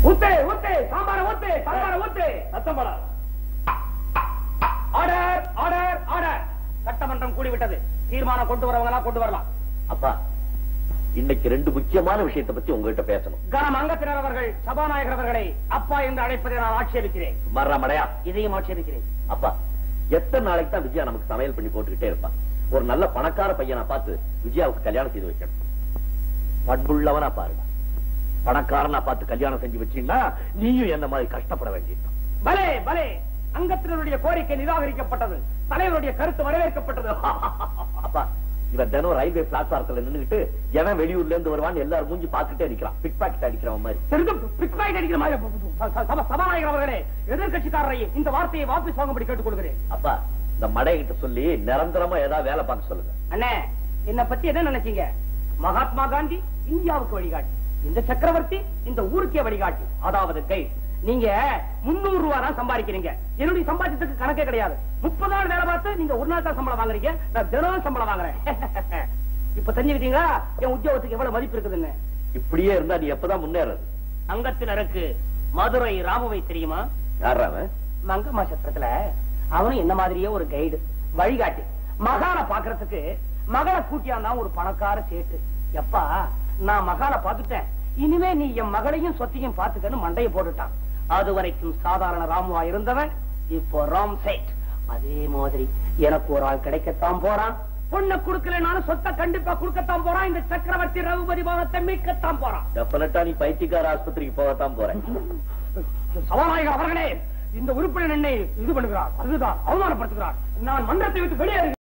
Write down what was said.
ஊத்து ஊத்து சாம்பார ஊத்து சாம்பார ஊத்து சத்தம் போட ஆர்டர் ஆர்டர் ஆர்டர் சட்டமன்றம் கூடிவிட்டது தீர்மானம் கொண்டு வரவங்க கொண்டு வரலாம் அப்பா இன்னைக்கு ரெண்டு முக்கியமான விஷயத்தை பத்தி உங்ககிட்ட பேசணும் கனம் அங்கத்தினர் அவர்கள் சபாநாயகர் அவர்களை அப்பா என்று அழைப்பதை நான் ஆட்சேபிக்கிறேன் மர்றா மடையா இதையும் ஆட்சேபிக்கிறேன் அப்பா எத்தனை நாளைக்கு தான் விஜயா நமக்கு சமையல் பண்ணி போட்டுக்கிட்டே இருப்பா ஒரு நல்ல பணக்கார பையனை பார்த்து விஜயாவுக்கு கல்யாணம் செய்து வைக்கணும் பண்புள்ளவனா பாருங்க பணக்காரனா பார்த்து கல்யாணம் செஞ்சு வச்சீங்கன்னா நீயும் என்ன மாதிரி கஷ்டப்பட வேண்டியது பலே பலே அங்கத்தினருடைய கோரிக்கை நிராகரிக்கப்பட்டது தலைவருடைய கருத்து வரவேற்கப்பட்டது அப்பா இவன் தினம் ரயில்வே பிளாட்பாரத்துல நின்னுகிட்டு எவன் வெளியூர்ல இருந்து வருவான்னு எல்லாரும் மூஞ்சி பாத்துட்டே நிக்கிறான் பிக் பாக்கெட் அடிக்கிறவன் மாதிரி தெரிந்தும் பிக்பாக்கெட் அடிக்கிற மாதிரி ச- ச- சபா- சபாநாயகர் அவர்களே எதிர்கட்சிக்காரரை இந்த வார்த்தையை வாபஸ் வாங்கும்படி கேட்டுக்கொள்கிறேன் அப்பா இந்த மடை கிட்ட சொல்லி நிரந்தரமா ஏதாவது வேலை பார்க்க சொல்லுங்க அண்ணே என்ன பத்தி என்ன நினைச்சீங்க மகாத்மா காந்தி இந்தியாவுக்கு வழிகாட்டி இந்த சக்கரவர்த்தி இந்த ஊருக்கே வழிகாட்டி அதாவது கைட் நீங்க முன்னூறு ரூபா தான் சம்பாதிக்கிறீங்க என்னுடைய சம்பாத்தியத்துக்கு கணக்கே கிடையாது முப்பது நாள் வேலை பார்த்து நீங்க ஒரு நாள் தான் சம்பளம் வாங்குறீங்க நான் தினம் சம்பளம் வாங்குறேன் இப்ப தெரிஞ்சுக்கிட்டீங்களா என் உத்தியோகத்துக்கு எவ்வளவு மதிப்பு இருக்குதுன்னு இப்படியே இருந்தா நீ எப்பதான் முன்னேறது அங்கத்தினருக்கு மதுரை ராமுவை தெரியுமா யாரா அவன் மங்கம்மா சத்திரத்துல அவனும் என்ன மாதிரியே ஒரு கைடு வழிகாட்டி மகான பாக்குறதுக்கு மகளை கூட்டியாந்தா ஒரு பணக்கார சேட்டு எப்பா நான் மகான பாத்துட்டேன் இனிமே நீ என் மகளையும் சொத்தையும் பாத்துக்கன்னு மண்டைய போட்டுட்டான் அது வரைக்கும் சாதாரண ராமுவா இருந்தவன் இப்போ ராம் சேட் அதே மாதிரி எனக்கு ஒரு ஆள் கிடைக்கத்தான் போறான் பொண்ணை கொடுக்கலனாலும் சொத்தை கண்டிப்பா கொடுக்கத்தான் போறான் இந்த சக்கரவர்த்தி ரகுபதி பவனத்தை மீட்கத்தான் போறான் டெஃபினட்டா நீ பைத்தியக்கார ஆஸ்பத்திரிக்கு போகத்தான் போறேன் சபாநாயகர் அவர்களே இந்த உறுப்பினர் என்னை இது பண்ணுகிறார் அதுதான் அவமானப்படுத்துகிறார் நான் மன்றத்தை விட்டு வெளியேறு